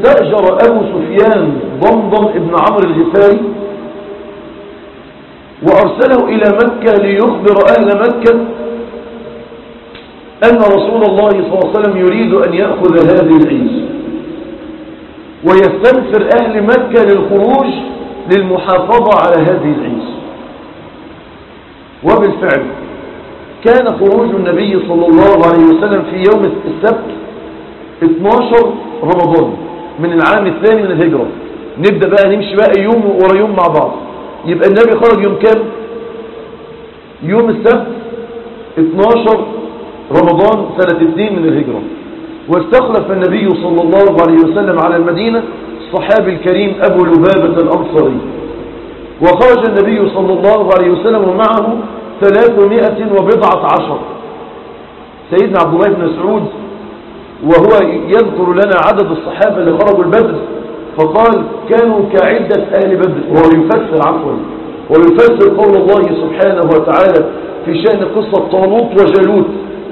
استأجر أبو سفيان ضمضم ابن عمرو الغفاري وأرسله إلى مكة ليخبر أهل مكة أن رسول الله صلى الله عليه وسلم يريد أن يأخذ هذه العيس ويستنفر أهل مكة للخروج للمحافظة على هذه العيس وبالفعل كان خروج النبي صلى الله عليه وسلم في يوم السبت 12 رمضان من العام الثاني من الهجرة نبدأ بقى نمشي بقى يوم ورا يوم مع بعض يبقى النبي خرج يوم كام يوم السبت 12 رمضان سنة 2 من الهجرة واستخلف النبي صلى الله عليه وسلم على المدينة الصحابي الكريم أبو لبابة الأنصاري وخرج النبي صلى الله عليه وسلم ومعه ثلاثمائة وبضعة عشر سيدنا عبد الله بن مسعود وهو يذكر لنا عدد الصحابة اللي خرجوا البدر فقال كانوا كعدة أهل بدر وهو يفسر عفوا ويفسر قول الله سبحانه وتعالى في شأن قصة طالوت وجالوت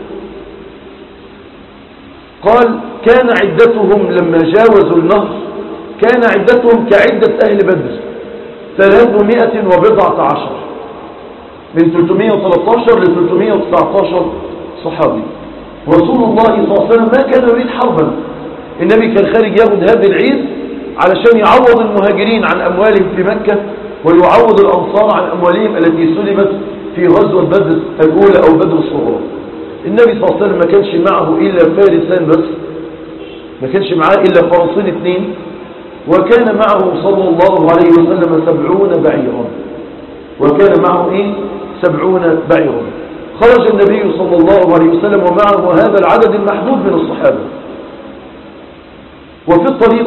قال كان عدتهم لما جاوزوا النهر كان عدتهم كعدة أهل بدر ثلاثمائة وبضعة عشر من 313 ل 319 صحابي رسول الله صلى الله عليه وسلم ما كان يريد حربا النبي كان خارج ياخد هذه العيد علشان يعوض المهاجرين عن أموالهم في مكة ويعوض الأنصار عن أموالهم التي سلبت في غزوة بدر الأولى أو بدر الصغرى النبي صلى الله عليه وسلم ما كانش معه إلا فارسان بس ما كانش معاه إلا فرسين اثنين وكان معه صلى الله عليه وسلم سبعون بعيرا وكان معه إيه سبعون بعيرا خرج النبي صلى الله عليه وسلم ومعه هذا العدد المحدود من الصحابة وفي الطريق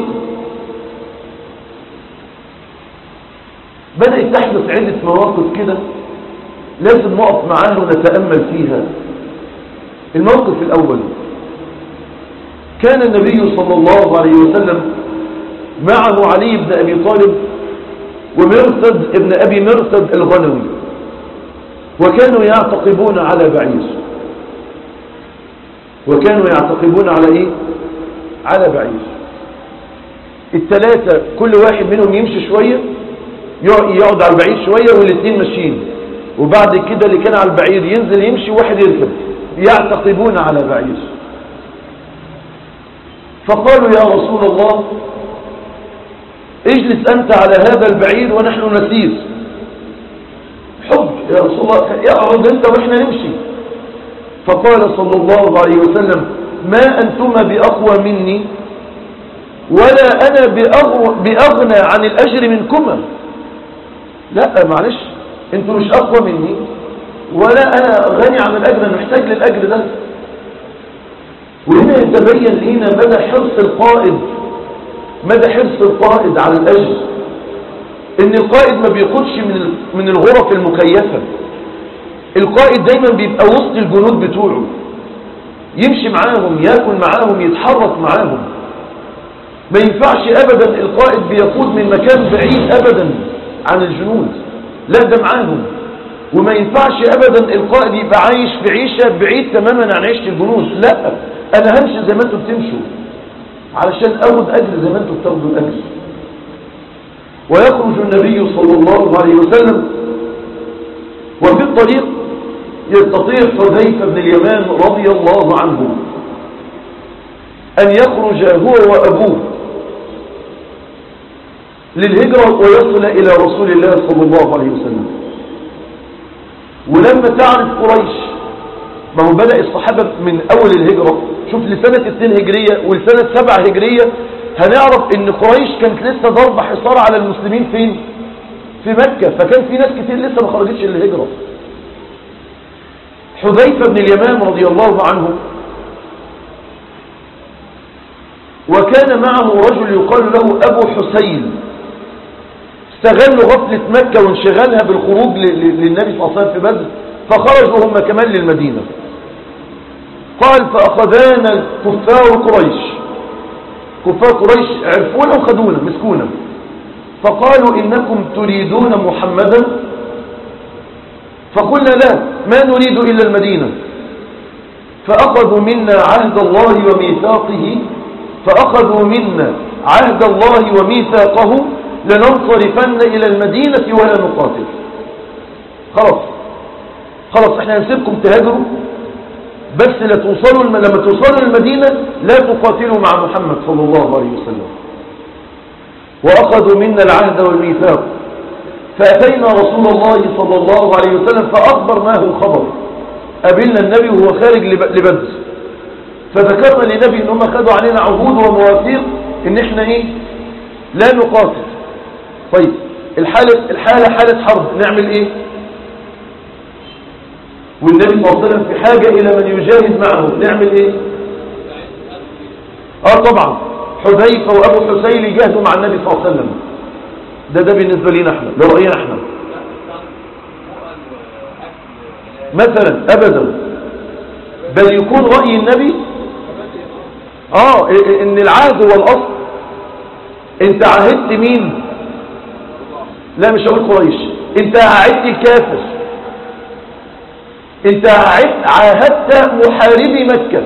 بدأت تحدث عدة مواقف كده لازم نقف معاها ونتأمل فيها الموقف الأول كان النبي صلى الله عليه وسلم معه علي بن أبي طالب ومرتد ابن أبي مرتد الغنوي وكانوا يعتقبون على بعير وكانوا يعتقبون على ايه على بعير الثلاثة كل واحد منهم يمشي شوية يقعد على البعير شوية والاثنين ماشيين وبعد كده اللي كان على البعير ينزل يمشي واحد يركب يعتقبون على بعير فقالوا يا رسول الله اجلس أنت على هذا البعير ونحن نسير حب يا رسول الله اقعد أنت وإحنا نمشي فقال صلى الله عليه وسلم ما أنتما بأقوى مني ولا أنا بأغنى عن الأجر منكما لا معلش انتوا مش أقوى مني ولا أنا غني عن الأجر أنا محتاج للأجر ده وهنا يتبين لنا مدى حرص القائد مدى حرص القائد على الأجر ان القائد ما بيقودش من من الغرف المكيفة القائد دايما بيبقى وسط الجنود بتوعه يمشي معاهم ياكل معاهم يتحرك معاهم ما ينفعش ابدا القائد بيقود من مكان بعيد ابدا عن الجنود لا ده معاهم وما ينفعش ابدا القائد يبقى عايش في عيشة بعيد تماما عن عيشة الجنود لا انا همشي زي ما انتوا بتمشوا علشان اخد اجر زي ما انتوا بتاخدوا الاجر ويخرج النبي صلى الله عليه وسلم وفي الطريق يستطيع حذيفة بن اليمان رضي الله عنه أن يخرج هو وأبوه للهجرة ويصل إلى رسول الله صلى الله عليه وسلم ولما تعرف قريش ما هو بدأ الصحابة من أول الهجرة شوف لسنة 2 هجرية ولسنة 7 هجرية هنعرف ان قريش كانت لسه ضربة حصار على المسلمين فين في مكة فكان في ناس كتير لسه ما خرجتش للهجرة حذيفة بن اليمان رضي الله عنه وكان معه رجل يقال له أبو حسين استغلوا غفلة مكة وانشغالها بالخروج للنبي صلى الله عليه وسلم في بدر فخرجوا هم كمان للمدينة قال فأخذانا كفار قريش كفار قريش عرفونا وخدونا مسكونا فقالوا إنكم تريدون محمدا فقلنا لا ما نريد إلا المدينة فأخذوا منا عهد الله وميثاقه فأخذوا منا عهد الله وميثاقه لننصرفن إلى المدينة ولا نقاتل خلاص خلاص احنا هنسيبكم تهاجروا بس لا توصلوا الم... لما توصلوا المدينة لا تقاتلوا مع محمد صلى الله عليه وسلم وأخذوا منا العهد والميثاق فأتينا رسول الله صلى الله عليه وسلم فأخبر ما هو الخبر قابلنا النبي وهو خارج لب... لبدر فذكرنا للنبي ان هم خدوا علينا عهود ومواثيق ان احنا ايه لا نقاتل طيب الحالة, الحالة حالة حرب نعمل ايه والنبي صلى الله عليه وسلم في حاجة الى من يجاهد معه نعمل ايه اه طبعا حذيفة وابو حسين يجاهدوا مع النبي صلى الله عليه وسلم ده ده بالنسبة لنا احنا ده رأينا احنا مثلا ابدا بل يكون رأي النبي اه ان العهد هو الاصل انت عاهدت مين لا مش هقول قريش انت عاهدت الكافر انت عاهدت محاربي مكة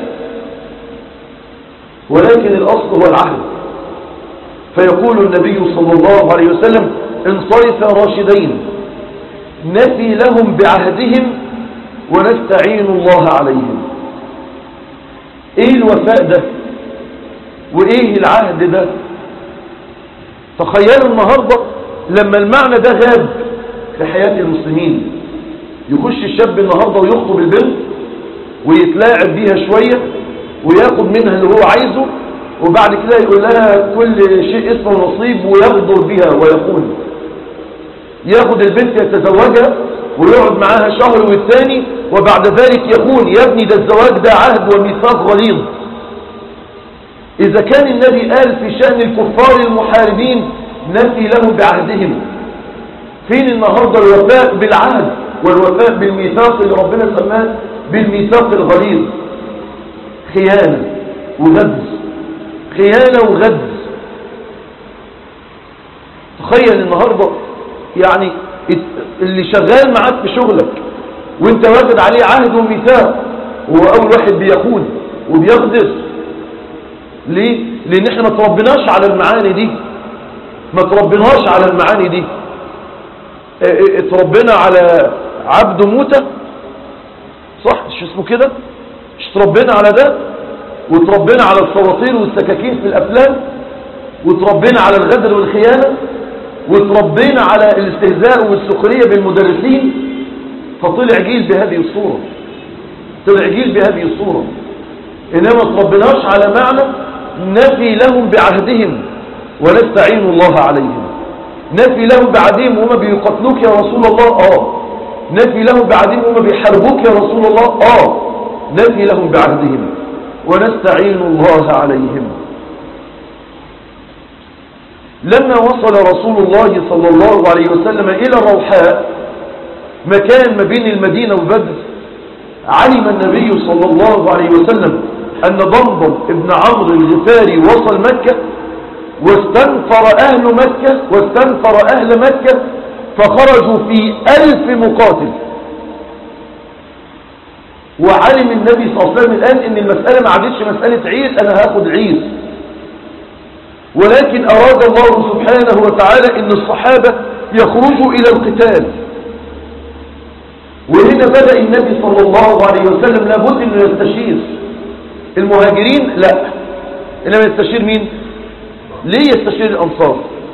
ولكن الاصل هو العهد فيقول النبي صلى الله عليه وسلم انصرف راشدين نفي لهم بعهدهم ونستعين الله عليهم ايه الوفاء ده وايه العهد ده تخيلوا النهاردة لما المعنى ده غاب في حياة المسلمين يخش الشاب النهاردة ويخطب البنت ويتلاعب بيها شوية وياخد منها اللي هو عايزه وبعد كده يقول لها كل شيء اسمه نصيب ويغدر بها ويقول ياخد البنت يتزوجها ويقعد معاها شهر والثاني وبعد ذلك يقول يا ابني ده الزواج ده عهد وميثاق غليظ إذا كان النبي قال في شأن الكفار المحاربين نفي له بعهدهم فين النهاردة الوفاء بالعهد والوفاء بالميثاق اللي ربنا سماه بالميثاق الغليظ خيانة وغدر خيانة وغدر تخيل النهاردة يعني اللي شغال معاك في شغلك وانت واخد عليه عهد وميثاق هو اول واحد بيخون وبيغدر ليه لان احنا ما تربناش على المعاني دي ما تربناش على المعاني دي اتربنا على عبد موتى صح مش اسمه كده مش تربنا على ده وتربنا على السواطير والسكاكين في الافلام وتربنا على الغدر والخيانة وتربينا على الاستهزاء والسخرية بالمدرسين فطلع جيل بهذه الصورة طلع جيل بهذه الصورة إنما تربناش على معنى نفي لهم بعهدهم ونستعين الله عليهم نفي لهم بعهدهم وهم بيقتلوك يا رسول الله آه نفي لهم بعهدهم وهم بيحاربوك يا رسول الله آه نفي لهم بعهدهم ونستعين الله عليهم لما وصل رسول الله صلى الله عليه وسلم إلى الروحاء مكان ما بين المدينة وبدر علم النبي صلى الله عليه وسلم أن ضمضم ابن عمرو الغفاري وصل مكة واستنفر أهل مكة واستنفر أهل مكة فخرجوا في ألف مقاتل وعلم النبي صلى الله عليه وسلم الآن أن المسألة ما عادتش مسألة عيد أنا هاخد عيد ولكن أراد الله سبحانه وتعالى أن الصحابة يخرجوا إلى القتال وهنا بدأ النبي صلى الله عليه وسلم لابد أنه يستشير المهاجرين لا إنما يستشير مين ليه يستشير الأنصار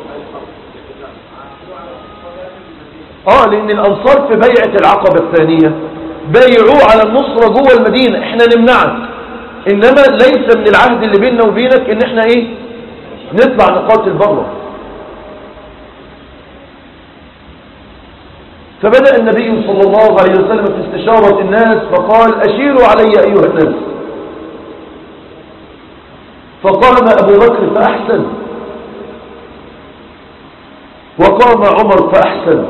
آه لأن الأنصار في بيعة العقبة الثانية بايعوه على النصرة جوه المدينة احنا نمنعك إنما ليس من العهد اللي بيننا وبينك إن احنا إيه نطلع نقاتل بره فبدأ النبي صلى الله عليه وسلم في استشارة الناس فقال أشيروا علي أيها الناس فقام أبو بكر فأحسن وقام عمر فأحسن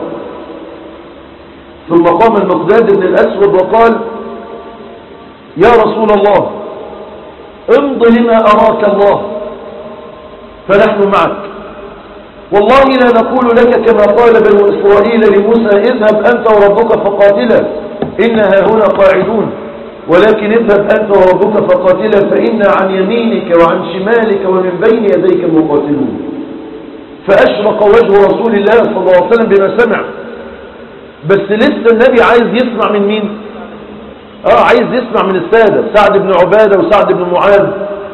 ثم قام المقداد بن الأسود وقال يا رسول الله امض لما أراك الله فنحن معك والله لا نقول لك كما قال بنو إسرائيل لموسى اذهب أنت وربك فقاتلا إنها هنا قاعدون ولكن اذهب أنت وربك فقاتلا فإن عن يمينك وعن شمالك ومن بين يديك مقاتلون فأشرق وجه رسول الله صلى الله عليه وسلم بما سمع بس لسه النبي عايز يسمع من مين اه عايز يسمع من السادة سعد بن عبادة وسعد بن معاذ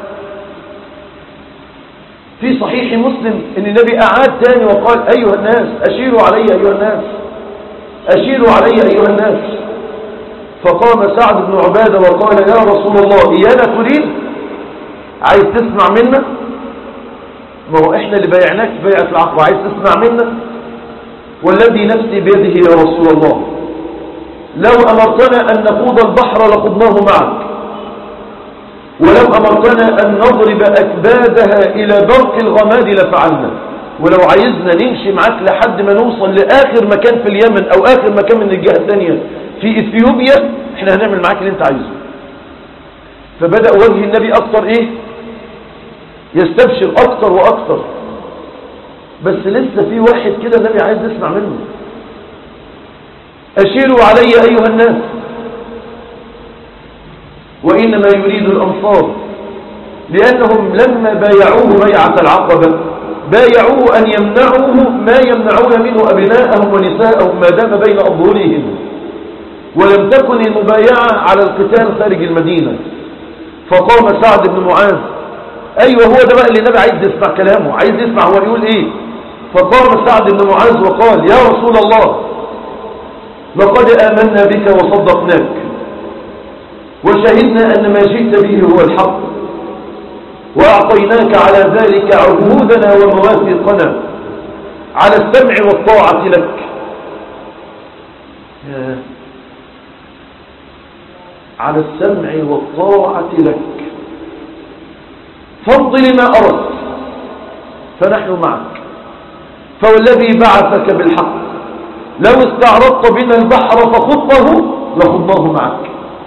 في صحيح مسلم ان النبي اعاد تاني وقال ايها الناس اشيروا علي ايها الناس اشيروا علي ايها الناس فقام سعد بن عبادة وقال يا رسول الله ايانا تريد عايز تسمع منا ما هو احنا اللي بايعناك في بيعة العقبة عايز تسمع منا والذي نفسي بيده يا رسول الله لو أمرتنا أن نخوض البحر لخضناه معك ولو أمرتنا أن نضرب أكبادها إلى برق الغماد لفعلنا ولو عايزنا نمشي معاك لحد ما نوصل لآخر مكان في اليمن أو آخر مكان من الجهة الثانية في إثيوبيا احنا هنعمل معاك اللي انت عايزه فبدأ وجه النبي أكتر إيه يستبشر أكتر وأكتر بس لسه في واحد كده النبي عايز يسمع منه أشيروا علي أيها الناس وإنما يريد الأنصار لأنهم لما بايعوه بيعة العقبة بايعوه أن يمنعوه ما يمنعون منه أبناءهم ونساءهم ما دام بين أظهرهم ولم تكن المبايعة على القتال خارج المدينة فقام سعد بن معاذ أيوة هو ده بقى اللي النبي عايز يسمع كلامه عايز يسمع هو يقول إيه فقام سعد بن معاذ وقال يا رسول الله لقد آمنا بك وصدقناك وشهدنا أن ما جئت به هو الحق وأعطيناك على ذلك عهودنا ومواثيقنا على السمع والطاعة لك على السمع والطاعة لك فامض لما أردت فنحن معك فوالذي بعثك بالحق لو استعرضت بنا البحر فخطه لخضناه معك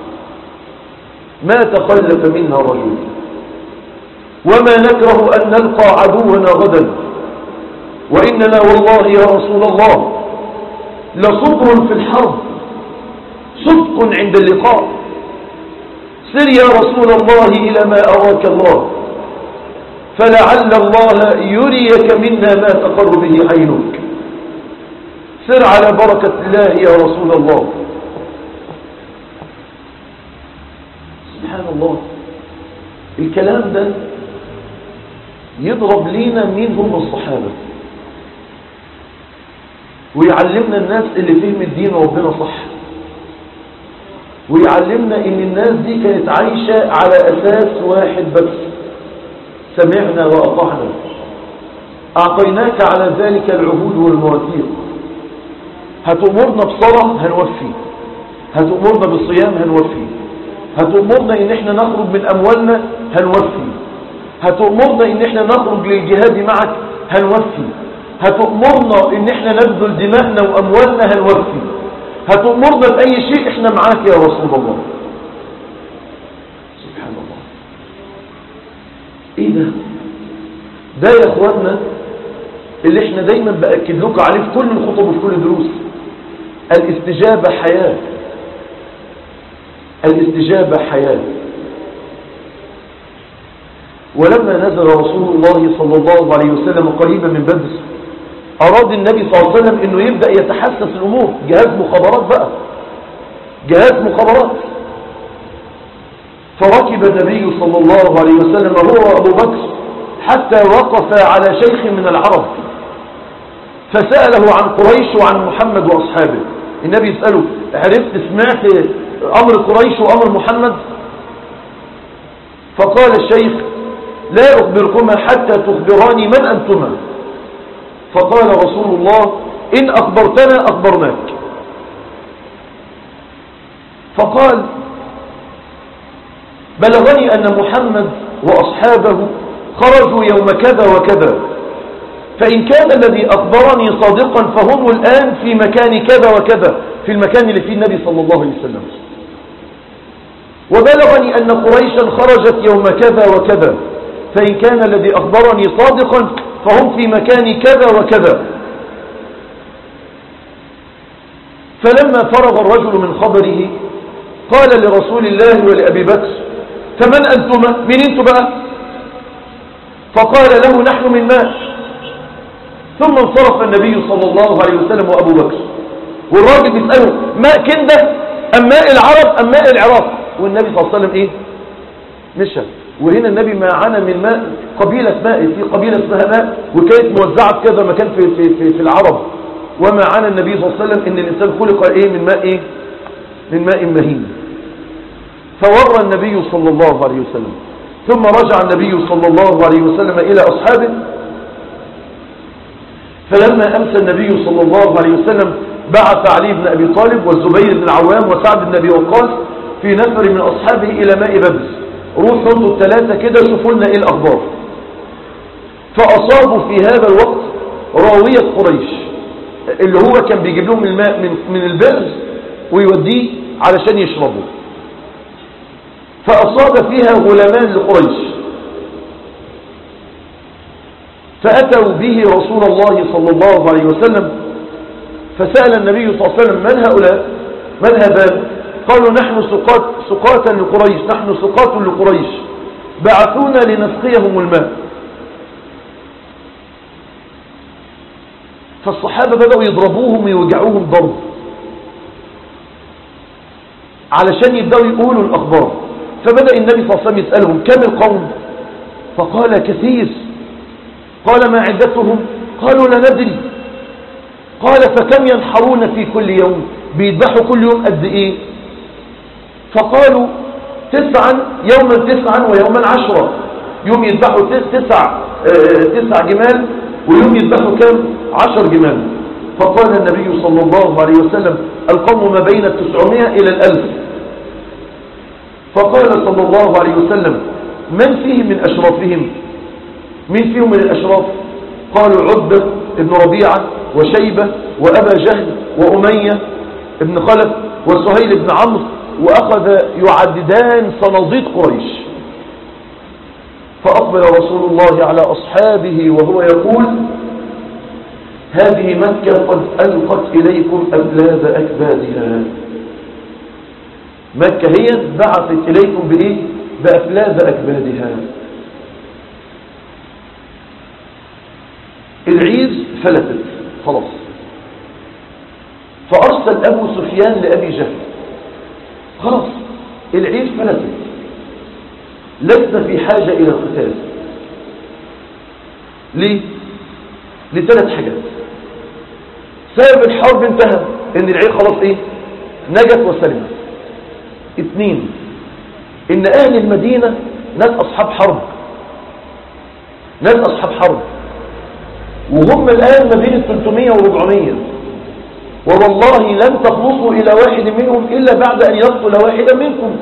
ما تخلف منها رجل وما نكره أن نلقى عدونا غدا وإننا والله يا رسول الله لصبر في الحرب صدق عند اللقاء سر يا رسول الله إلى ما أراك الله فلعل الله يريك منا ما تقر به عينك سر على بركة الله يا رسول الله سبحان الله الكلام ده يضرب لينا مين هم الصحابة ويعلمنا الناس اللي فهم الدين وربنا صح ويعلمنا ان الناس دي كانت عايشة على اساس واحد بس سمعنا واطعنا اعطيناك على ذلك العهود والمواثيق هتأمرنا بصلاة هنوفي هتأمرنا بالصيام هنوفي هتأمرنا ان احنا نخرج من اموالنا هنوفي هتأمرنا ان احنا نخرج للجهاد معك هنوفي هتأمرنا ان احنا نبذل دماءنا واموالنا هنوفي هتأمرنا بأي شيء احنا معاك يا رسول الله سبحان الله ايه ده ده يا اخواننا اللي احنا دايما بأكد لكم عليه في كل الخطب وفي كل الدروس الاستجابة حياة الاستجابة حياة ولما نزل رسول الله صلى الله عليه وسلم قريبا من بدر أراد النبي صلى الله عليه وسلم أنه يبدأ يتحسس الأمور جهاز مخابرات بقى جهاز مخابرات فركب النبي صلى الله عليه وسلم هو وأبو بكر حتى وقف على شيخ من العرب فسأله عن قريش وعن محمد وأصحابه النبي يسأله عرفت سمعت أمر قريش وأمر محمد فقال الشيخ لا أخبركما حتى تخبراني من أنتما فقال رسول الله إن أخبرتنا أخبرناك فقال بلغني أن محمد وأصحابه خرجوا يوم كذا وكذا فإن كان الذي أخبرني صادقا فهم الآن في مكان كذا وكذا في المكان اللي فيه النبي صلى الله عليه وسلم وبلغني أن قريشا خرجت يوم كذا وكذا فإن كان الذي أخبرني صادقا فهم في مكان كذا وكذا فلما فرغ الرجل من خبره قال لرسول الله ولأبي بكر فمن أنتما من انتم بقى فقال له نحن من ماء ثم انصرف النبي صلى الله عليه وسلم وأبو بكر والراجل بيسأله ماء كندة أم ماء العرب أم ماء العراق والنبي صلى الله عليه وسلم إيه مشى وهنا النبي ما عانى من ماء قبيلة ماء في قبيلة اسمها ماء وكانت موزعة في كذا مكان في, في, في, في العرب وما عانى النبي صلى الله عليه وسلم ان الانسان خلق ايه من ماء ايه من ماء مهين فور النبي صلى الله عليه وسلم ثم رجع النبي صلى الله عليه وسلم الى اصحابه فلما امسى النبي صلى الله عليه وسلم بعث علي بن ابي طالب والزبير بن العوام وسعد بن ابي وقاص في نفر من اصحابه الى ماء بدر روحوا انتوا الثلاثة كده شوفوا لنا ايه الاخبار فاصابوا في هذا الوقت راوية قريش اللي هو كان بيجيب لهم الماء من, من البئر ويوديه علشان يشربوا فاصاب فيها غلامان لقريش فاتوا به رسول الله صلى الله عليه وسلم فسأل النبي صلى الله عليه وسلم من هؤلاء من هذان قالوا نحن سقات سقاتا لقريش نحن سقات لقريش بعثونا لنسقيهم الماء فالصحابة بدأوا يضربوهم ويوجعوهم ضرب علشان يبدأوا يقولوا الأخبار فبدأ النبي صلى الله عليه وسلم يسألهم كم القوم فقال كثير قال ما عدتهم قالوا لا ندري قال فكم ينحرون في كل يوم بيذبحوا كل يوم قد ايه فقالوا تسعا يوما تسعا ويوما عشرة يوم يذبحوا تسع تسع جمال ويوم يذبحوا كم عشر جمال فقال النبي صلى الله عليه وسلم القوم ما بين التسعمائة إلى الألف فقال صلى الله عليه وسلم من فيهم من أشرافهم من فيهم من الأشراف قالوا عبد ابن ربيعة وشيبة وأبا جهل وأمية ابن خلف وسهيل بن عمرو وأخذ يعددان صناديد قريش فأقبل رسول الله على أصحابه وهو يقول هذه مكة قد ألقت إليكم أبلاد أكبادها مكة هي بعثت إليكم بإيه بأفلاذ أكبادها العير فلتت خلاص فأرسل أبو سفيان لأبي جهل خلاص العير فلتت لسنا في حاجة إلى القتال ليه لثلاث حاجات سبب الحرب انتهى ان العير خلاص ايه نجت وسلمت اثنين ان اهل المدينة ناس اصحاب حرب ناس اصحاب حرب وهم الان ما بين 300 و 400 ووالله لن تخلصوا الى واحد منهم الا بعد ان يقتل واحدا منكم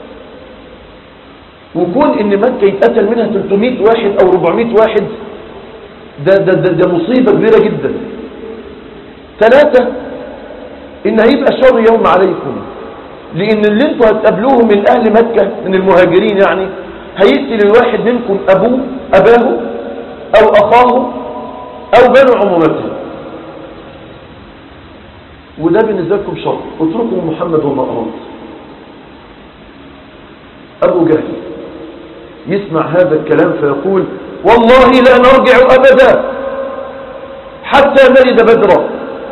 وكون ان مكة يتقتل منها 300 واحد او 400 واحد ده, ده, ده, ده مصيبة كبيرة جدا ثلاثة ان هيبقى شر يوم عليكم لان اللي انتوا هتقابلوه من اهل مكة من المهاجرين يعني هيقتل الواحد منكم ابوه اباه او اخاه او بنو عمومته وده بالنسبة لكم شر اتركوا محمد وما اراد ابو جهل يسمع هذا الكلام فيقول والله لا نرجع ابدا حتى نلد بدرا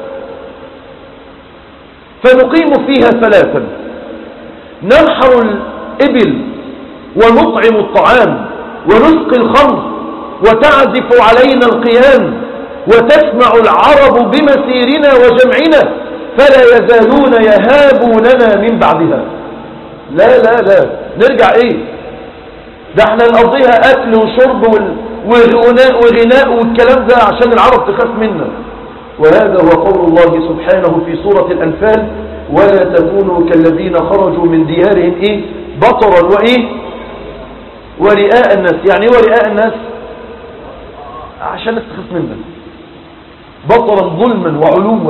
فنقيم فيها ثلاثا ننحر الإبل ونطعم الطعام ونسقي الخمر وتعزف علينا القيام وتسمع العرب بمسيرنا وجمعنا فلا يزالون يهابوننا من بعدها لا لا لا نرجع ايه ده احنا نقضيها اكل وشرب وغناء وغناء والكلام ده عشان العرب تخاف منا وهذا هو قول الله سبحانه في سورة الأنفال ولا تكونوا كالذين خرجوا من ديارهم إيه بطرا وإيه ورئاء الناس يعني ورئاء الناس عشان تخاف منا بطرا ظلما وعلوا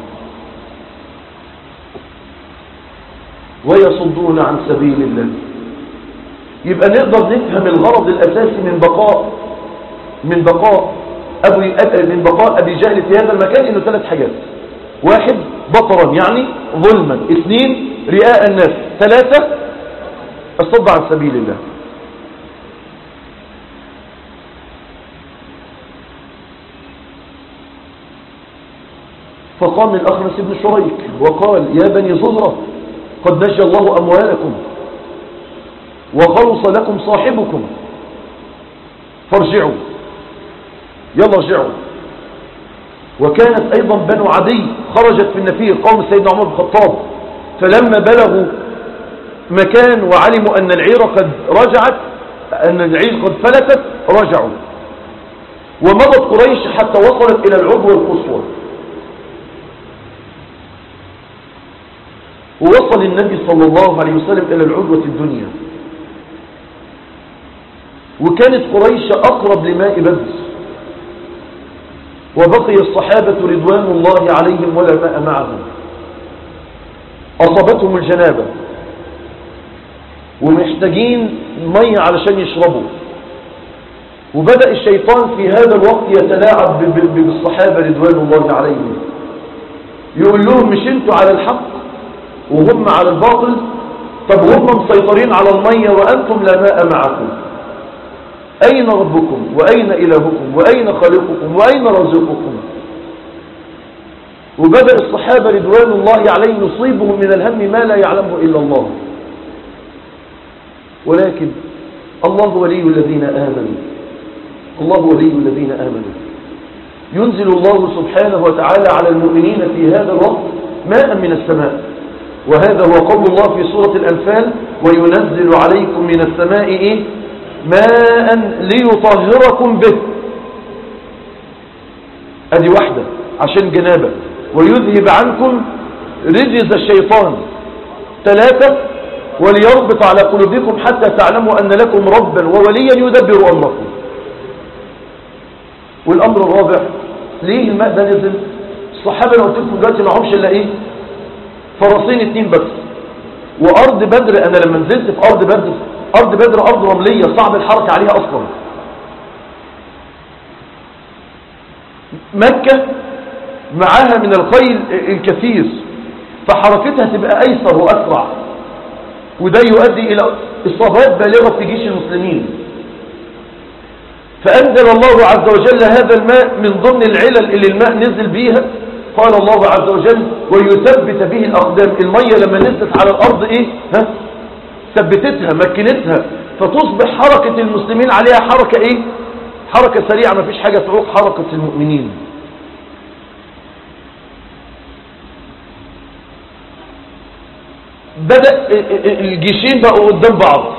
ويصدون عن سبيل الله يبقى نقدر نفهم الغرض الأساسي من بقاء من بقاء أبو من بقاء أبي جهل في هذا المكان إنه ثلاث حاجات واحد بطرا يعني ظلما اثنين رئاء الناس ثلاثة الصد عن سبيل الله فقام الأخنس بن شريك وقال يا بني زهرة قد نجى الله أموالكم وخلص لكم صاحبكم فارجعوا يلا ارجعوا وكانت أيضا بنو عدي خرجت في النفير قوم سيدنا عمر بن الخطاب فلما بلغوا مكان وعلموا أن العير قد رجعت أن العير قد فلتت رجعوا ومضت قريش حتى وصلت إلى العضوة القصوى ووصل النبي صلى الله عليه وسلم إلى العدوة الدنيا وكانت قريش أقرب لماء بدر وبقي الصحابة رضوان الله عليهم ولا ماء معهم أصابتهم الجنابة ومحتاجين مية علشان يشربوا وبدأ الشيطان في هذا الوقت يتلاعب بالصحابة رضوان الله عليهم يقول لهم مش انتوا على الحق وهم على الباطل طب هم مسيطرين على المية وأنتم لا ماء معكم أين ربكم وأين إلهكم وأين خالقكم وأين رازقكم وبدأ الصحابة رضوان الله عليهم يصيبهم من الهم ما لا يعلمه إلا الله ولكن الله ولي الذين آمنوا الله ولي الذين آمنوا ينزل الله سبحانه وتعالى على المؤمنين في هذا الوقت ماء من السماء وهذا هو قول الله في سورة الأنفال وينزل عليكم من السماء إيه؟ ماء ليطهركم به ادي واحدة عشان جنابة ويذهب عنكم رجز الشيطان ثلاثة وليربط على قلوبكم حتى تعلموا أن لكم ربا ووليا يدبر أمركم والأمر الرابع ليه الماء ده نزل الصحابة لو قلت لكم دلوقتي معهمش إلا إيه فرسين اتنين بس وأرض بدر أنا لما نزلت في أرض بدر أرض بدر أرض رملية صعب الحركة عليها أصلا مكة معاها من الخيل الكثير فحركتها تبقى أيسر وأسرع وده يؤدي إلى إصابات بالغة في جيش المسلمين فأنزل الله عز وجل هذا الماء من ضمن العلل اللي الماء نزل بيها قال الله عز وجل ويثبت به الأقدام المية لما نزلت على الأرض إيه ها ثبتتها مكنتها فتصبح حركة المسلمين عليها حركة ايه حركة سريعة ما فيش حاجة تعوق حركة المؤمنين بدأ الجيشين بقوا قدام بعض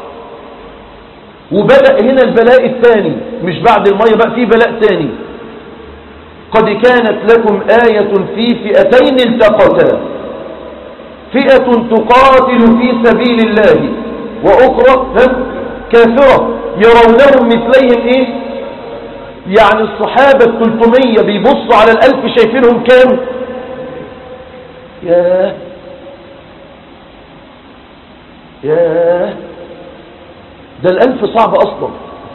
وبدأ هنا البلاء الثاني مش بعد المية بقى في بلاء ثاني قد كانت لكم آية في فئتين التقتا فئة تقاتل في سبيل الله وأخرى كافرة يرونهم مثليهم إيه يعني الصحابة التلتمية بيبصوا على الألف شايفينهم كام ياه ياه ده الألف صعب أصلا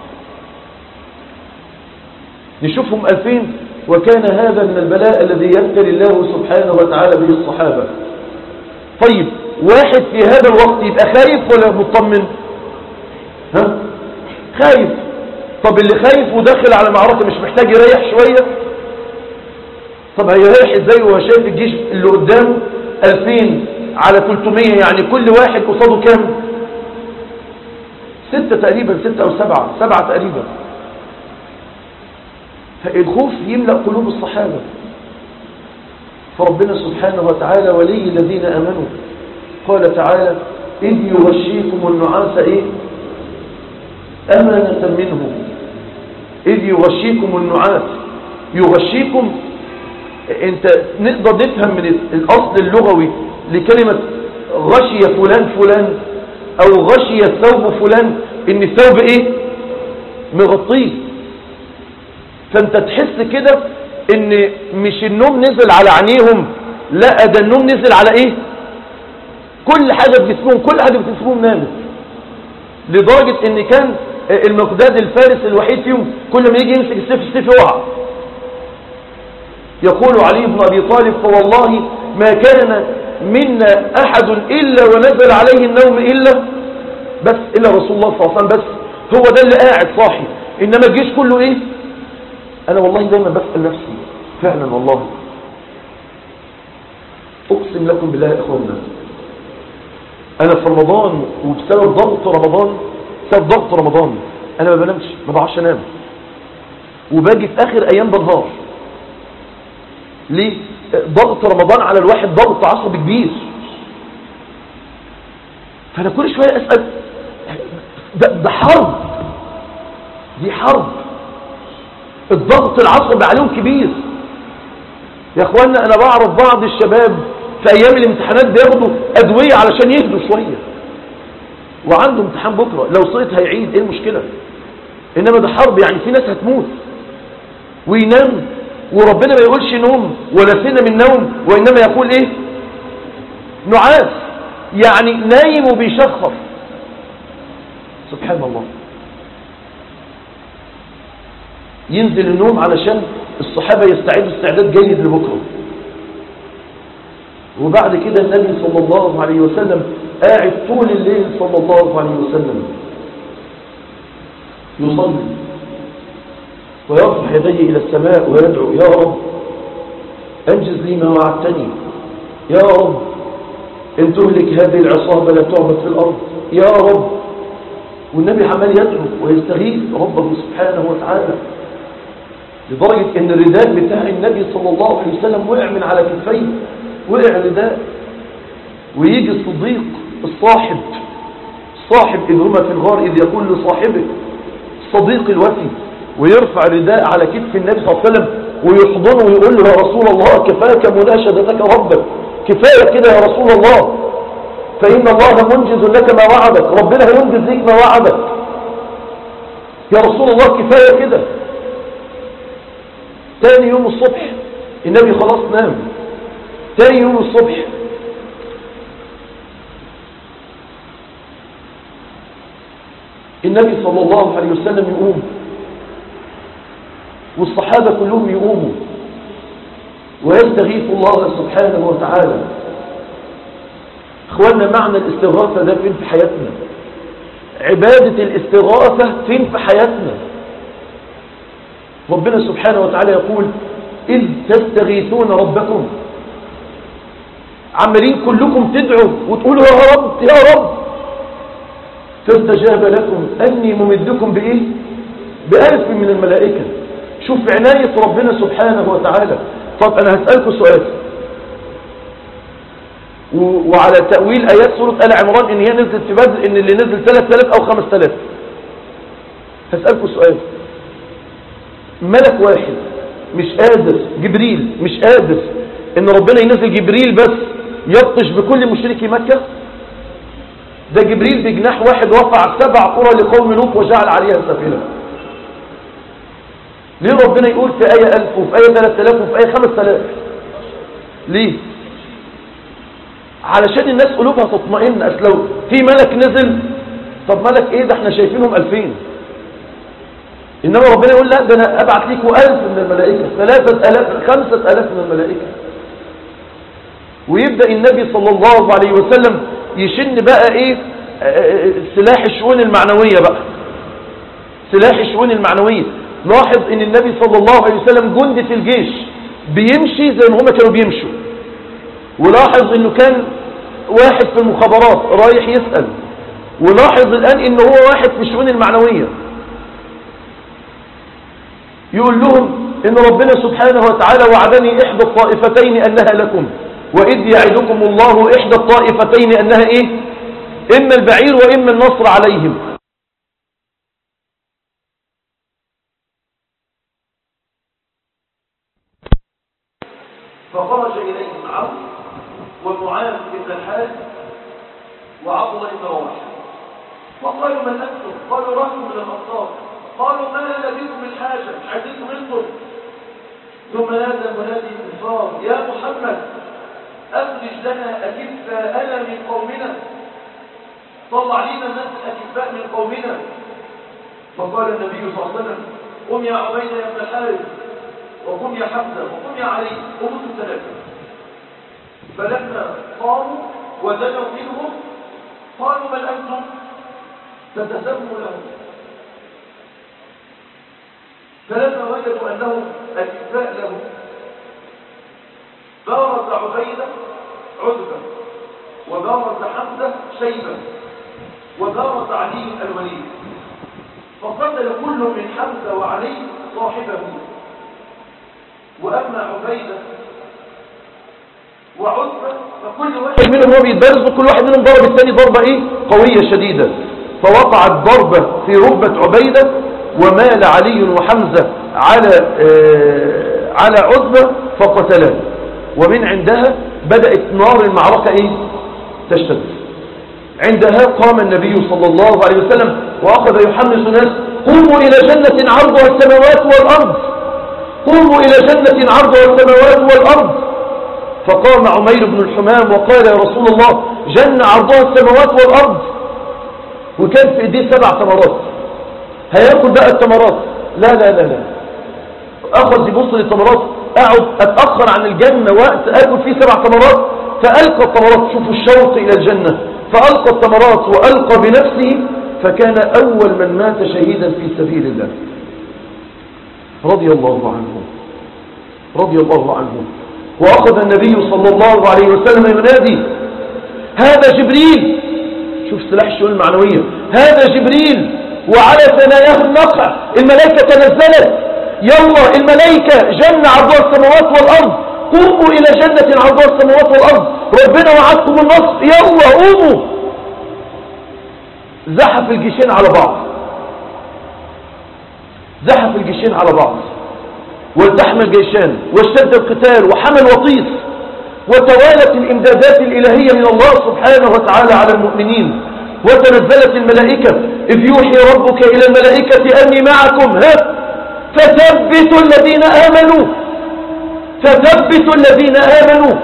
نشوفهم ألفين وكان هذا من البلاء الذي يبتلي الله سبحانه وتعالى به الصحابة طيب واحد في هذا الوقت يبقى خايف ولا مطمن ها خايف طب اللي خايف وداخل على معركة مش محتاج يريح شوية طب هيريح ازاي وهو شايف الجيش اللي قدامه 2000 على 300 يعني كل واحد قصاده كام ستة تقريبا ستة او سبعة سبعة تقريبا فالخوف يملأ قلوب الصحابة فربنا سبحانه وتعالى ولي الذين امنوا قال تعالى إذ يغشيكم النعاس إيه أمانة منه إذ يغشيكم النعاس يغشيكم انت نقدر نفهم من الأصل اللغوي لكلمة غشي فلان فلان أو غشي الثوب فلان إن الثوب إيه مغطيه فانت تحس كده ان مش النوم نزل على عينيهم لا ده النوم نزل على ايه كل حاجة في جسمهم كل حاجة في جسمهم نامت لدرجة ان كان المقداد الفارس الوحيد فيهم كل ما يجي يمسك السيف السيف يقع يقول علي بن ابي طالب فوالله ما كان منا أحد إلا ونزل عليه النوم إلا بس إلا رسول الله صلى الله عليه وسلم بس هو ده اللي قاعد صاحي إنما الجيش كله إيه أنا والله دايما بسأل نفسي فعلا والله أقسم لكم بالله يا إخواننا أنا في رمضان وبسبب ضغط رمضان بسبب ضغط رمضان أنا ما بنامش ما بعرفش أنام وباجي في آخر أيام بنهار ليه ضغط رمضان على الواحد ضغط عصبي كبير فأنا كل شوية أسأل ده, ده حرب دي حرب الضغط العصبي عليهم كبير يا اخوانا انا بعرف بعض الشباب في ايام الامتحانات بياخدوا ادوية علشان يهدوا شوية وعنده امتحان بكرة لو صيت هيعيد ايه المشكلة انما ده حرب يعني في ناس هتموت وينام وربنا ما يقولش نوم ولا سنة من نوم وانما يقول ايه نعاس يعني نايم وبيشخر سبحان الله ينزل النوم علشان الصحابة يستعدوا استعداد جيد لبكرة وبعد كده النبي صلى الله عليه وسلم قاعد طول الليل صلى الله عليه وسلم يصلي ويرفع يديه إلى السماء ويدعو يا رب أنجز لي ما وعدتني يا رب إن تهلك هذه العصابة لا تعبد في الأرض يا رب والنبي عمال يدعو ويستغيث ربه سبحانه وتعالى لدرجة ان الرداء بتاع النبي صلى الله عليه وسلم وقع من على كتفيه وقع الرداء ويجي الصديق الصاحب صاحب إذ هما في الغار إذ يقول لصاحبه صديق الوفي ويرفع رداء على كتف النبي صلى الله عليه وسلم ويحضنه ويقول له يا رسول الله كفاك مناشدتك ربك كفاية كده يا رسول الله فإن الله منجز لك ما وعدك ربنا هينجز لك ما وعدك يا رسول الله كفاية كده تاني يوم الصبح النبي خلاص نام تاني يوم الصبح النبي صلى الله عليه وسلم يقوم والصحابة كلهم يقوموا ويستغيث الله سبحانه وتعالى اخوانا معنى الاستغاثة ده فين في حياتنا عبادة الاستغاثة فين في حياتنا ربنا سبحانه وتعالى يقول إذ تستغيثون ربكم عمالين كلكم تدعوا وتقولوا يا رب يا رب فاستجاب لكم أني ممدكم بإيه بألف من الملائكة شوف عناية ربنا سبحانه وتعالى طب أنا هسألكم سؤال وعلى تأويل آيات سورة آل عمران إن هي نزلت في بدر إن اللي نزل 3000 أو 5000 هسألكم سؤال ملك واحد مش قادر جبريل مش قادر ان ربنا ينزل جبريل بس يبطش بكل مشركي مكة ده جبريل بجناح واحد رفع سبع قرى لقوم لوط وجعل عليها سفينة ليه ربنا يقول في آية ألف وفي آية ثلاثة آلاف وفي آية خمس آلاف ليه علشان الناس قلوبها تطمئن أصل لو في ملك نزل طب ملك ايه ده احنا شايفينهم ألفين إنما ربنا يقول لا ده أنا أبعت لكم ألف من الملائكة ثلاثة ألاف خمسة ألاف من الملائكة ويبدأ النبي صلى الله عليه وسلم يشن بقى إيه سلاح الشؤون المعنوية بقى سلاح الشؤون المعنوية لاحظ ان النبي صلى الله عليه وسلم جندي في الجيش بيمشي زي ما هما كانوا بيمشوا ولاحظ انه كان واحد في المخابرات رايح يسأل ولاحظ الآن انه هو واحد في الشؤون المعنوية يقول لهم ان ربنا سبحانه وتعالى وعدني احدى الطائفتين انها لكم واذ يعدكم الله احدى الطائفتين انها ايه اما البعير واما النصر عليهم فخرج اليهم عمرو ومعاذ بن الحارث وعبد الله بن رواحه وقالوا من انتم قالوا رهط من الانصار قالوا ما لديكم الحاجة مش عايزينكم انتم ثم نادى منادي الكفار يا محمد أخرج لنا أكفاءنا من قومنا طلع لنا الناس الأكفاء من قومنا فقال النبي صلى الله عليه وسلم قم يا عبيدة يا ابن الحارث وقم يا حمزة وقم يا علي قم الثلاثة فلما قاموا ودنوا منهم قالوا بل أنتم تتسموا لهم فلما وجدوا أنهم أكفاء لهم بارز عبيدة عتبة وبارز حمزة شيبة وبارز علي الوليد فقتل كل من حمزة وعلي صاحبه وأما عبيدة وعتبة فكل واحد منهم هو بيتبارز وكل واحد منهم ضرب الثاني ضربة ايه قوية شديدة فوقعت ضربة في ركبة عبيدة ومال علي وحمزة على آه على عتبة فقتلاه ومن عندها بدأت نار المعركة ايه تشتد عندها قام النبي صلى الله عليه وسلم وأخذ يحمس الناس قوموا إلى جنة عرضها السماوات والأرض قوموا إلى جنة عرضها السماوات والأرض فقام عمير بن الحمام وقال يا رسول الله جنة عرضها السماوات والأرض وكان في ايديه سبع تمرات هياكل بقى التمرات لا لا لا لا أخذ يبص للتمرات أقعد أتأخر عن الجنة وقت أكل فيه سبع تمرات فألقى التمرات شوفوا الشوق إلى الجنة فألقى التمرات وألقى بنفسه فكان أول من مات شهيدا في سبيل الله رضي الله عنه رضي الله عنه وأخذ النبي صلى الله عليه وسلم ينادي هذا جبريل شوف سلاح الشؤون المعنوية هذا جبريل وعلى ثناياه النقع الملائكة تنزلت يلا الملائكة جنة عرضها السماوات والأرض قوموا إلى جنة عرضها السماوات والأرض ربنا وعدكم النصر يلا قوموا زحف الجيشين على بعض زحف الجيشين على بعض والتحم الجيشان واشتد القتال وحمل وطيس وتوالت الإمدادات الإلهية من الله سبحانه وتعالى على المؤمنين وتنزلت الملائكة إذ يوحي ربك إلى الملائكة أني معكم ها فثبتوا الذين آمنوا فثبتوا الذين آمنوا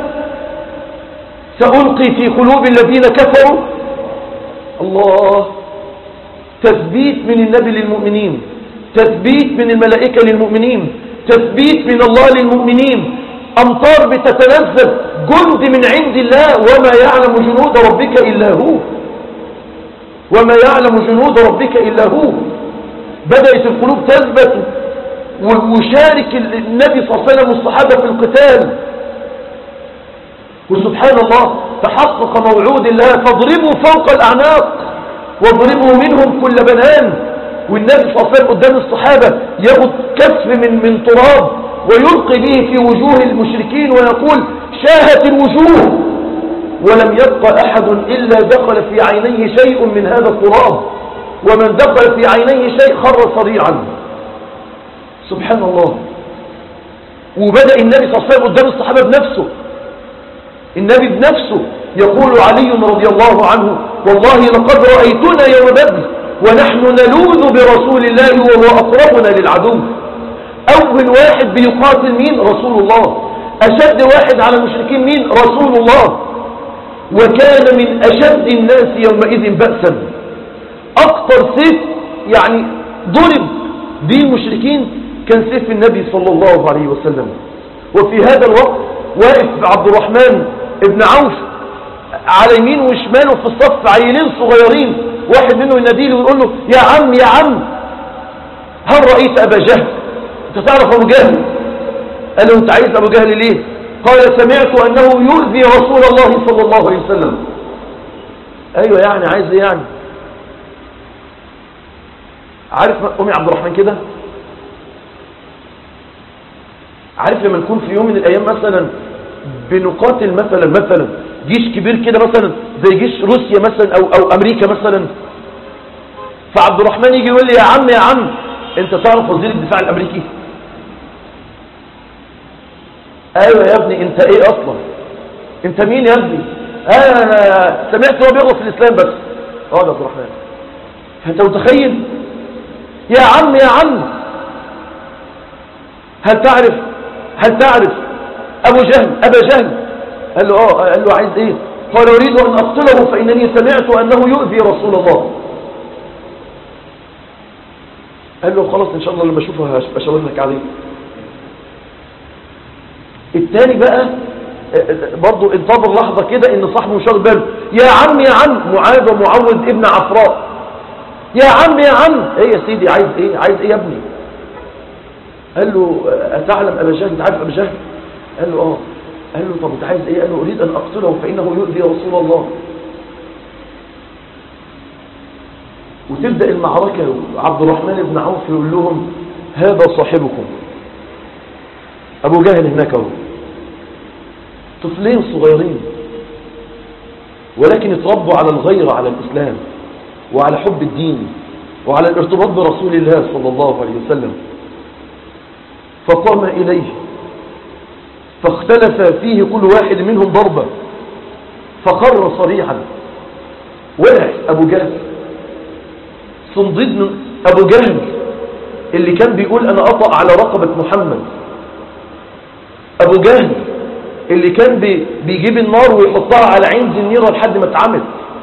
سألقي في قلوب الذين كفروا الله تثبيت من النبي للمؤمنين تثبيت من الملائكة للمؤمنين تثبيت من الله للمؤمنين أمطار بتتنزل جند من عند الله وما يعلم جنود ربك إلا هو وما يعلم جنود ربك إلا هو بدأت القلوب تثبت وشارك النبي صلى الله عليه وسلم والصحابة في القتال وسبحان الله تحقق موعود الله فاضربوا فوق الأعناق واضربوا منهم كل بنان والنبي صلى الله عليه وسلم قدام الصحابة ياخد كف من من تراب ويلقي به في وجوه المشركين ويقول شاهت الوجوه ولم يبقى أحد إلا دخل في عينيه شيء من هذا التراب ومن دخل في عينيه شيء خر صريعا سبحان الله وبدأ النبي صلى الله عليه وسلم قدام الصحابة بنفسه النبي بنفسه يقول علي رضي الله عنه والله لقد رأيتنا يوم بدر ونحن نلوذ برسول الله وهو أقربنا للعدو أول واحد بيقاتل مين رسول الله أشد واحد على المشركين مين رسول الله وكان من أشد الناس يومئذ بأسا أكثر سيف يعني ضرب به المشركين كان سيف النبي صلى الله عليه وسلم وفي هذا الوقت واقف عبد الرحمن ابن عوف على يمين وشماله في الصف عيلين صغيرين واحد منهم يناديه ويقول له يا عم يا عم هل رأيت أبا جهل انت تعرف أبو جهل قال له انت عايز أبو جهل ليه قال سمعت أنه يؤذي رسول الله صلى الله عليه وسلم أيوة يعني عايز ايه يعني عارف أمي عبد الرحمن كده عارف لما نكون في يوم من الأيام مثلا بنقاتل مثلا مثلا جيش كبير كده مثلا زي جيش روسيا مثلا أو, أو أمريكا مثلا فعبد الرحمن يجي يقول لي يا عم يا عم انت تعرف وزير الدفاع الأمريكي ايوه يا ابني انت ايه اصلا انت مين يا ابني انا أنا سمعت هو بيغلط في الاسلام بس اه يا عبد الرحمن فانت متخيل يا عم يا عم هل تعرف هل تعرف ابو جهل ابا جهل قال له اه قال له عايز ايه قال اريد ان اقتله فانني سمعت انه يؤذي رسول الله قال له خلاص ان شاء الله لما اشوفه اشاور لك عليه التاني بقى برضو انتظر لحظة كده ان صاحبه مش واخد باله يا عم يا عم معاذ ومعوذ ابن عفراء يا عم يا عم ايه يا سيدي عايز ايه عايز ايه يا ابني قال له اتعلم ابا جهل انت عارف ابا جهل قال له اه قال له طب انت عايز ايه قال له اريد ان اقتله فانه يؤذي رسول الله وتبدأ المعركة عبد الرحمن بن عوف يقول لهم هذا صاحبكم أبو جهل هناك اهو طفلين صغيرين ولكن اتربوا على الغيرة على الإسلام وعلى حب الدين وعلى الارتباط برسول الله صلى الله عليه وسلم فقام إليه فاختلف فيه كل واحد منهم ضربة فخر صريعا وقع أبو جهل صنديد أبو جهل اللي كان بيقول أنا أطأ على رقبة محمد أبو جهل اللي كان بي بيجيب النار ويحطها على عين زنيرة لحد ما اتعمت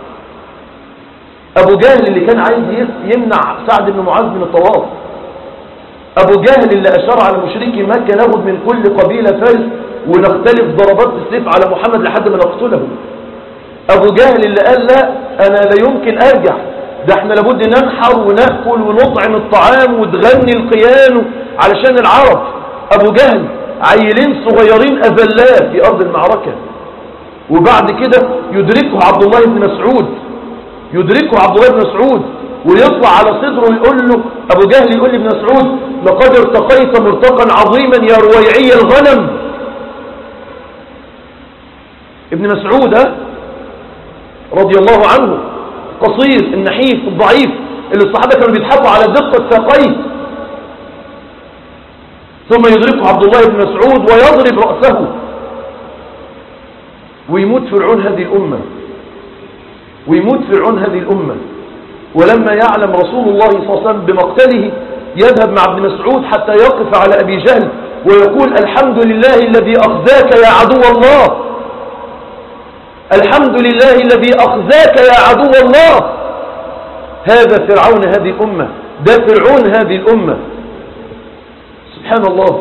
أبو جهل اللي كان عايز يمنع سعد بن معاذ من الطواف أبو جهل اللي أشار على مشركي مكة ناخد من كل قبيلة فارس ونختلف ضربات السيف على محمد لحد ما نقتله أبو جهل اللي قال لا أنا لا يمكن أرجع ده احنا لابد ننحر ونأكل ونطعم الطعام وتغني القيان علشان العرب أبو جهل عيلين صغيرين أذلاه في أرض المعركة وبعد كده يدركه عبد الله بن مسعود يدركه عبد الله بن مسعود ويطلع على صدره ويقول له أبو جهل يقول لابن مسعود لقد ارتقيت مرتقا عظيما يا رويعي الغنم ابن مسعود رضي الله عنه قصير النحيف الضعيف اللي الصحابة كانوا بيضحكوا على دقة ساقيه ثم يدركه عبد الله بن مسعود ويضرب رأسه ويموت فرعون هذه الأمة ويموت فرعون هذه الأمة ولما يعلم رسول الله صلى الله عليه وسلم بمقتله يذهب مع ابن مسعود حتى يقف على أبي جهل ويقول الحمد لله الذي أخزاك يا عدو الله الحمد لله الذي أخزاك يا عدو الله هذا فرعون هذه الأمة ده فرعون هذه الأمة سبحان الله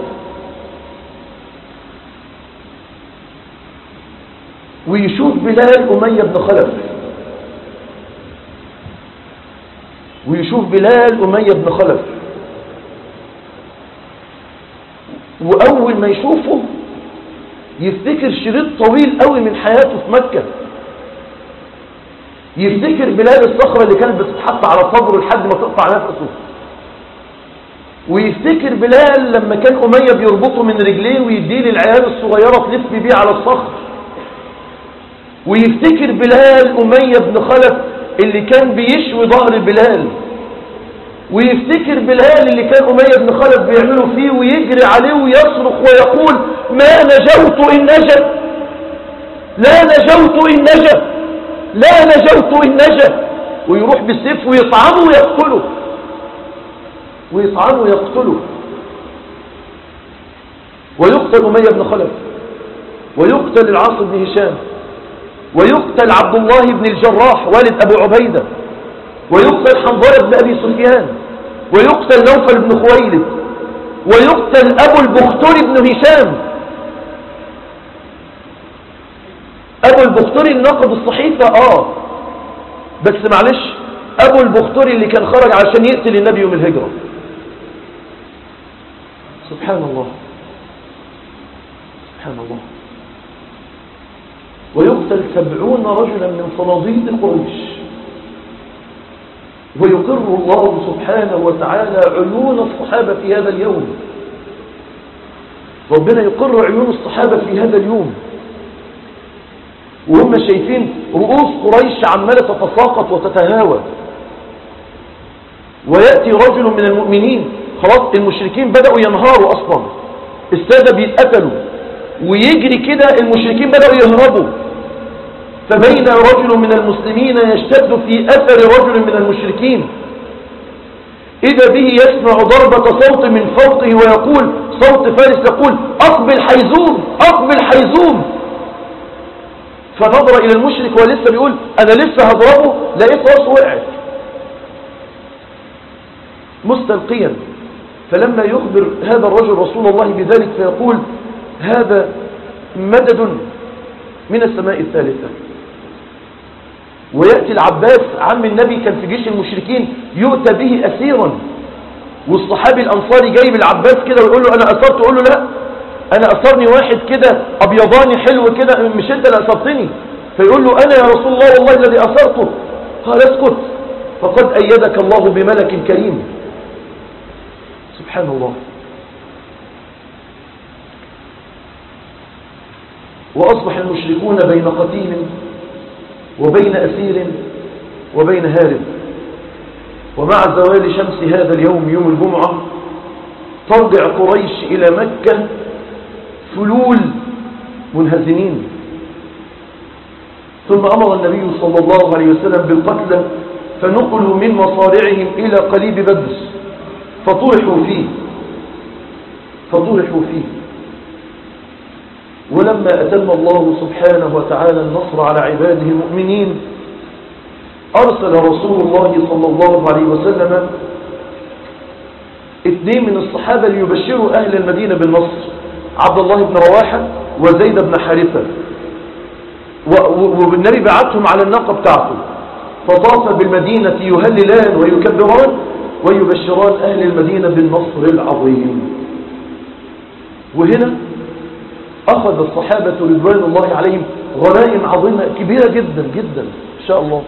ويشوف بلال أمية بن خلف ويشوف بلال أمية بن خلف وأول ما يشوفه يفتكر شريط طويل قوي من حياته في مكة يفتكر بلال الصخرة اللي كانت بتتحط على صدره لحد ما تقطع نفسه ويفتكر بلال لما كان أمية بيربطه من رجليه ويديه للعيال الصغيرة تلف بيه على الصخر ويفتكر بلال أمية بن خلف اللي كان بيشوي ظهر بلال ويفتكر بلال اللي كان أمية بن خلف بيعمله فيه ويجري عليه ويصرخ ويقول ما نجوت إن نجت لا نجوت إن نجت لا نجوت إن نجت ويروح بالسيف ويطعنه ويقتله ويطعنه ويقتله ويقتل أمية بن خلف ويقتل العاص بن هشام ويقتل عبد الله بن الجراح والد أبو عبيدة ويقتل حنظلة بن أبي سفيان ويقتل نوفل بن خويلد ويقتل أبو البختري بن هشام أبو البختري النقد الصحيفة آه بس معلش أبو البختري اللي كان خرج عشان يقتل النبي يوم الهجرة سبحان الله سبحان الله ويقتل سبعون رجلا من صناديد قريش ويقر الله سبحانه وتعالى عيون الصحابة في هذا اليوم ربنا يقر عيون الصحابة في هذا اليوم وهم شايفين رؤوس قريش عمالة تتساقط وتتهاوى ويأتي رجل من المؤمنين خلاص المشركين بدأوا ينهاروا أصلا السادة بيتقتلوا ويجري كده المشركين بدأوا يهربوا فبين رجل من المسلمين يشتد في أثر رجل من المشركين إذا به يسمع ضربة صوت من فوقه ويقول صوت فارس يقول أقبل حيزوم أقبل حيزوم فنظر إلى المشرك ولسه بيقول أنا لسه هضربه لقيت راسه وقعت مستلقيا فلما يخبر هذا الرجل رسول الله بذلك فيقول هذا مدد من السماء الثالثة ويأتي العباس عم النبي كان في جيش المشركين يؤتى به أسيرا والصحابي الأنصاري جايب العباس كده ويقول له أنا أسرت يقول له لا أنا أسرني واحد كده أبيضاني حلو كده مش أنت اللي أسرتني فيقول له أنا يا رسول الله والله الذي أسرته قال اسكت فقد أيدك الله بملك كريم سبحان الله وأصبح المشركون بين قتيل وبين أسير وبين هارب ومع زوال شمس هذا اليوم يوم الجمعة ترجع قريش إلى مكة فلول منهزمين ثم أمر النبي صلى الله عليه وسلم بالقتلى فنقلوا من مصارعهم إلى قليب بدر فطرحوا فيه فطرحوا فيه ولما أتم الله سبحانه وتعالى النصر على عباده المؤمنين أرسل رسول الله صلى الله عليه وسلم اثنين من الصحابة ليبشروا أهل المدينة بالنصر عبد الله بن رواحة وزيد بن حارثة والنبي بعتهم على الناقة بتاعته فطاف بالمدينة يهللان ويكبران ويبشران أهل المدينة بالنصر العظيم وهنا أخذ الصحابة رضوان الله عليهم غنائم عظيمة كبيرة جدا جدا إن شاء الله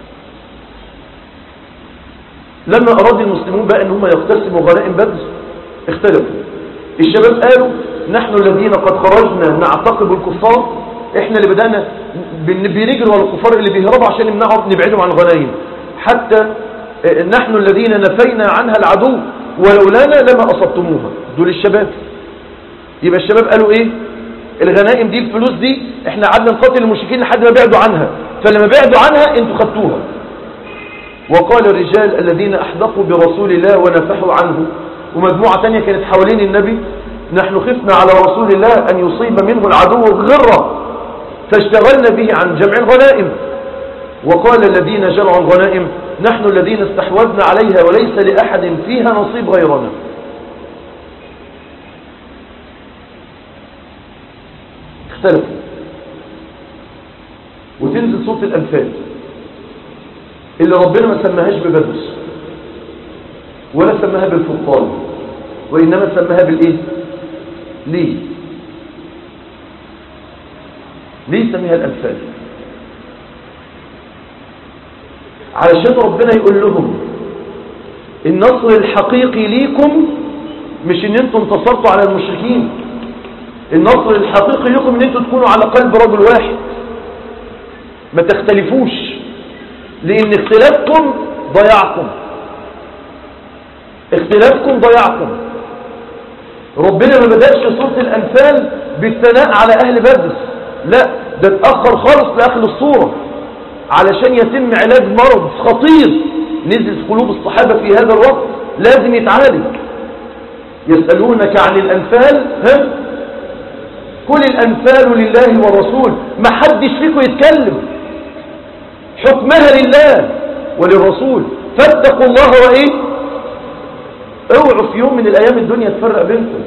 لما أراد المسلمون بقى أن هم يقتسموا غنائم بدر اختلفوا الشباب قالوا نحن الذين قد خرجنا نعتقب الكفار احنا اللي بدأنا بنجري ورا الكفار اللي بيهربوا عشان نمنعهم نبعدهم عن الغنائم حتى نحن الذين نفينا عنها العدو ولولانا لما أصبتموها دول الشباب يبقى الشباب قالوا ايه الغنائم دي الفلوس دي احنا قعدنا نقاتل المشركين لحد ما بعدوا عنها فلما بعدوا عنها انتوا خدتوها وقال الرجال الذين احدقوا برسول الله ونفحوا عنه ومجموعة تانية كانت حوالين النبي نحن خفنا على رسول الله ان يصيب منه العدو غرة فاشتغلنا به عن جمع الغنائم وقال الذين جمعوا الغنائم نحن الذين استحوذنا عليها وليس لأحد فيها نصيب غيرنا اختلفوا وتنزل صوت الأنفال اللي ربنا ما سماهاش ببدر ولا سماها بالفرقان وإنما سماها بالإيه ليه ليه سميها الأنفال علشان ربنا يقول لهم النصر الحقيقي ليكم مش ان انتم انتصرتوا على المشركين النصر الحقيقي لكم ان انتم تكونوا على قلب رجل واحد ما تختلفوش لان اختلافكم ضيعكم اختلافكم ضيعكم ربنا ما بدأش سورة الأنفال بالثناء على أهل بدر لا ده اتأخر خالص لآخر الصورة علشان يتم علاج مرض خطير نزل في قلوب الصحابة في هذا الوقت لازم يتعالج يسألونك عن الأنفال ها كل الأنفال لله والرسول ما حدش فيكم يتكلم حكمها لله وللرسول فاتقوا الله وإيه اوعوا في يوم من الأيام الدنيا تفرق بينكم